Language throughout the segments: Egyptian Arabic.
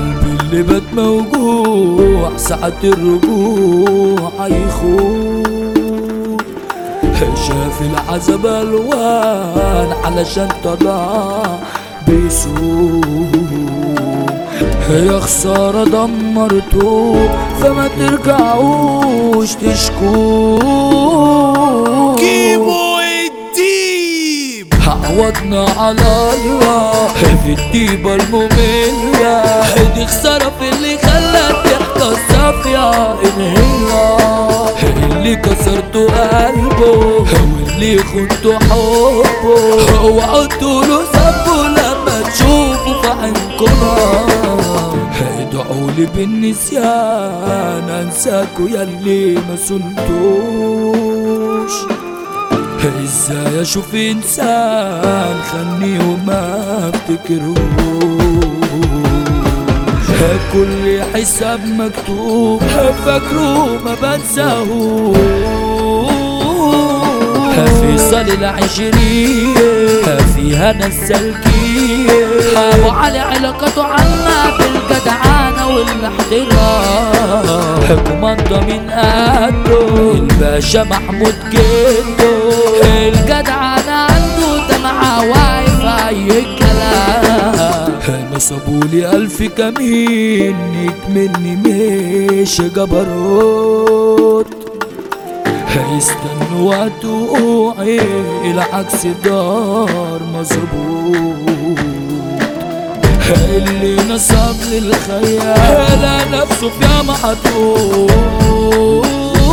قلبي اللي بات موجوع ساعة الرجوع هيخون شاف العذاب الوان علشان طلع بيسوق يا خسارة دمرته فما ترجعوش تشكوه كيمو الديب عوضنا على الله في الديبة المملة دي خسارة في اللي خلت ضحكة صافية إن هي اللي كسرتوا قلبه واللي خنتوا حبه اوعوا تقولوا سبوا لما تشوفوا في عينكم ادعوا لي بالنسيان انساكوا ياللي ما سنتوش ازاي اشوف انسان خلني وما افتكرهوش كل حساب مكتوب فاكره ما بنساهوش في صال العشرين فيها ناس سالكين ابو علي علاقته عنا بالجدعانة والاحترام كوماندا من قده الباشا محمود جده الجدعانة عنده دمعة واقف اي كلام نصبولي الف كمين مني مش جبروت هيستنوا وقت وقوعي العكس دار مظبوط اللي نصب للخيال نفسه في محطوط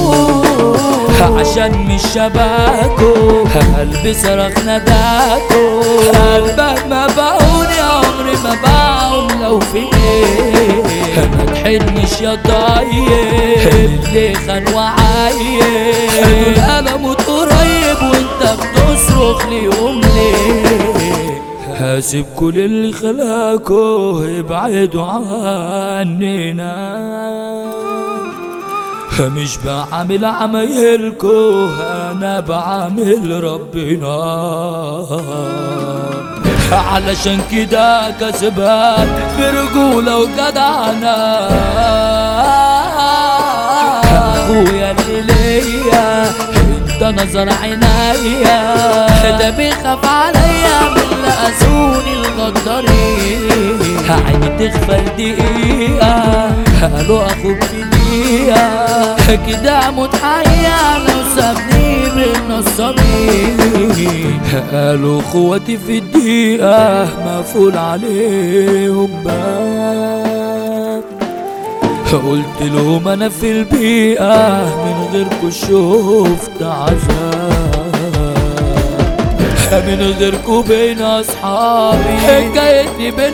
عشان مش شباكو قلبي صرخ نداكو قلبك ما باعوني عمري ما باعهم لو في ايه ما تحنش يا طيب اللي خان وعايب انا موت قريب وانت بتصرخ ليهم ليه هاسب كل اللي خلاكوا يبعدوا عننا مش بعمل عمايلكو انا بعمل ربنا علشان كده كسبان برجولة وجدعنة اخويا اللي ليا انت نظر عينيا ده بيخاف عليا من اللي اذوني الغدارين عيني تغفل دقيقة قالوا اخوك في دقيقة كده موت حيا لو سابني بالنصابين قالوا اخواتي في الدقيقة مقفول عليهم باب قلت لهم انا في البيئة من غيركوا شفت عذاب من غيركوا بين اصحابي حكايتي بين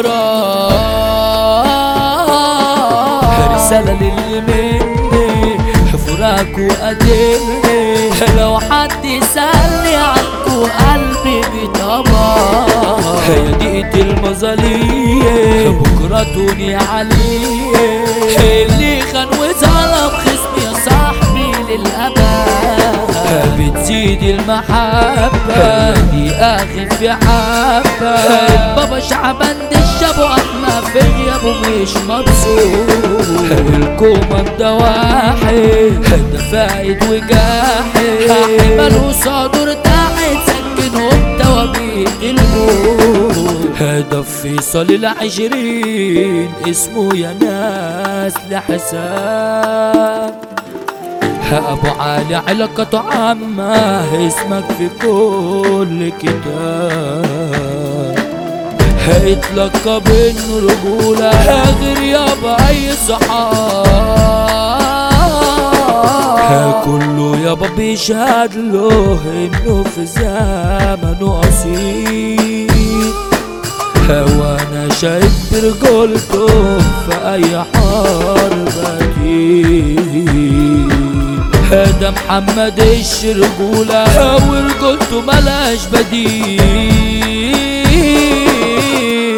اغراب رسالة للي مني فراق وقتلني لو حد سألني عنكو قلبي بيطبع هي دقيقة المظالية بكرة توني عليه اللي خان وظلم خصمي يا صاحبي للأبد بتزيد المحبة دي آخر في حبة بابا شعبان الشابو أما في غيابه مش مبسوط الكوماندا واحد ده فايد وجاحد حمل صدور تحت سكنهم توابيت الموت هدف فيصل العشرين اسمه يا ناس لحساب ابو علي علاقته عامة اسمك في كل كتاب هيتلقب انه رجولة غير يابا اي صحاب كله يابا بيشهد له انه في زمنه اصيل وانا شايف برجولته في اي حرب اكيد ده محمد الشرجولة ورجولته ملاش بديل